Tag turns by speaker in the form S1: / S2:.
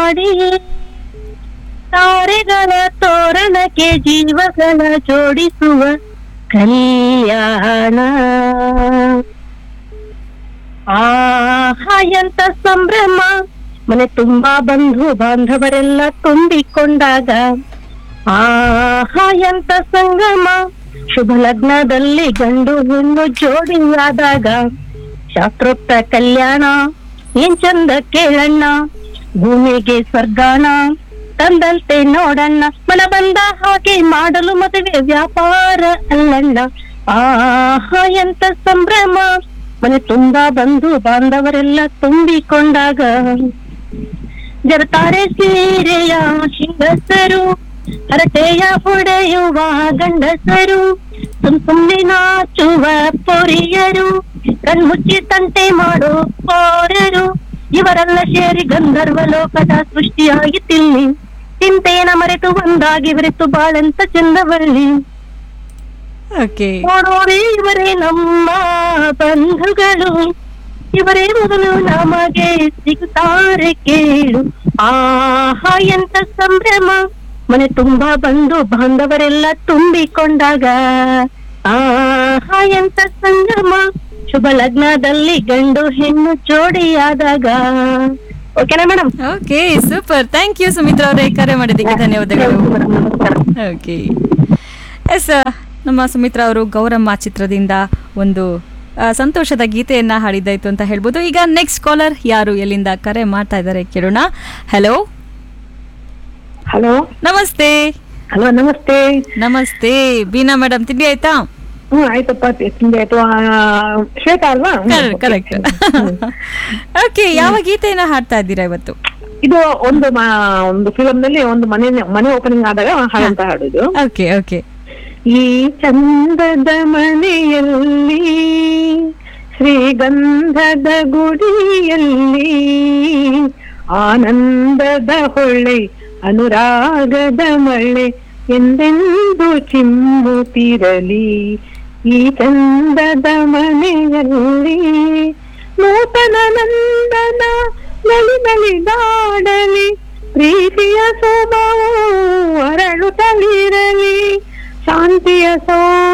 S1: ಮಾಡಿ ತಾರೆಗಳ ತೋರಣಕ್ಕೆ ಜೀವಗಳ ಜೋಡಿಸುವ ಕಲ್ಯಾಣ ಆಹಾ ಎಂತ ಸಂಭ್ರಮ ಮನೆ ತುಂಬಾ ಬಂಧು ಬಾಂಧವರೆಲ್ಲ ತುಂಬಿಕೊಂಡಾಗ ಆಹಾ ಎಂತ ಸಂಗಮ ಶುಭ ಲಗ್ನದಲ್ಲಿ ಗಂಡು ಹೆಣ್ಣು ಜೋಡಿಯಾದಾಗ ಶಾಸ್ತ್ರೋಕ್ತ ಕಲ್ಯಾಣ ಏನ್ ಚಂದ ಕೇಳಣ್ಣ ಭೂಮಿಗೆ ಸ್ವರ್ಗಾನ ತಂದಂತೆ ನೋಡಣ್ಣ ಮನ ಬಂದ ಹಾಗೆ ಮಾಡಲು ಮದುವೆ ವ್ಯಾಪಾರ ಅಲ್ಲಣ್ಣ ಆಹಾ ಎಂತ ಸಂಭ್ರಮ ಮನೆ ತುಂಬಾ ಬಂಧು ಬಾಂಧವರೆಲ್ಲ ತುಂಬಿಕೊಂಡಾಗ ಜರತಾರೆ ಸೀರೆಯ ಹಿಂಗಸರು ಹರಟೆಯ ಹೊಡೆಯುವ ಗಂಡಸರು ಸುಮ್ ಸುಮ್ನೆ ನಾಚುವ ಪೊರಿಯರು ಕಣ್ಮುಚ್ಚಿ ತಂಟೆ ಮಾಡೋ ಪೋರರು ಇವರೆಲ್ಲ ಸೇರಿ ಗಂಧರ್ವ ಲೋಕದ ಸೃಷ್ಟಿಯಾಗಿತ್ತಿಲ್ಲಿ ಚಿಂತೆಯನ ಮರೆತು ಒಂದಾಗಿ ಬೆರೆತು ಬಾಳಂತ ಚಂದವಳ್ಳಿ
S2: ಓಕೆ
S1: ನೋಡೋರೇ ಇವರೇ ನಮ್ಮ ಬಂಧುಗಳು ಇವರೇ ಮೊದಲು ನಮಗೆ ಸಿಗುತ್ತಾರೆ ಕೇಳು ಆಹಾ ಎಂತ ಸಂಭ್ರಮ ಮನೆ ತುಂಬಾ ಬಂದು ಬಾಂಧವರೆಲ್ಲ ತುಂಬಿಕೊಂಡಾಗ ಆಹಾ ಎಂತ ಸಂಗಮ ಶುಭ ಲಗ್ನದಲ್ಲಿ ಗಂಡು ಹೆಣ್ಣು ಜೋಡಿಯಾದಾಗ ಓಕೆನಾ madam
S2: okay super thank you Sumitra ಅವರೇ ಕರೆ ಮಾಡಿದ್ದಕ್ಕೆ ಧನ್ಯವಾದಗಳು ಓಕೆ ಎಸ್ ನಮ್ಮ ಸುಮಿತ್ರಾ ಅವರು ಗೌರಮ್ಮ ಚಿತ್ರದಿಂದ ಒಂದು ಆ, ಸಂತೋಷದ ಗೀತೆಯನ್ನ ಹಾಡಿದ್ದಾಯ್ತು ಅಂತ ಹೇಳ್ಬೋದು ಈಗ ನೆಕ್ಸ್ಟ್ ಕಾಲರ್ ಯಾರು ಎಲ್ಲಿಂದ ಕರೆ ಮಾಡ್ತಾ ಇದ್ದಾರೆ ಕೇಳೋಣ ಹಲೋ
S1: ಹಲೋ
S2: ನಮಸ್ತೆ
S1: ಹಲೋ ನಮಸ್ತೆ
S2: ನಮಸ್ತೆ ಬೀನಾ ಮೇಡಮ್ ತಿಂಡಿ ಆಯ್ತಾ
S1: ಹ್ಮ್ ಆಯ್ತಪ್ಪ ತಿಂಡಿ ಆಯ್ತು ಆ, ಶ್ವೇತಾ ಅಲ್ವಾ
S2: ಕರೆಕ್ಟ್ ಓಕೆ ಯಾವ ಗೀತೆಯನ್ನ ಹಾಡ್ತಾ ಇದ್ದೀರಾ ಇವತ್ತು
S1: ಇದು ಒಂದು ಮ- ಒಂದು ಫಿಲಮ್ ನಲ್ಲಿ ಒಂದು ಮನೆ ಮನೆ ಓಪನಿಂಗ್ ಆದಾಗ ಹಾಡಂತ ಹಾಡುದು
S2: ಓಕೆ ಓಕೆ
S1: ಈ ಚಂದದ ಮನೆಯಲ್ಲಿ ಶ್ರೀಗಂಧದ ಗುಡಿಯಲ್ಲಿ ಆನಂದದ ಹೊಳೆ ಅನುರಾಗದ ಮಳೆ ಎಂದೆಂದು ಚಿಮ್ಮುತ್ತಿರಲಿ ಈ ಚಂದದ ಮನೆಯಲ್ಲಿ ನೂತನ ನಂದನ ನಲಿ ನಲಿದಾಡಲಿ ಪ್ರೀತಿಯ ಸೋಮವು ಅರಳುತ್ತಲಿರಲಿ ಶಾಂತಿಯ ಸೋ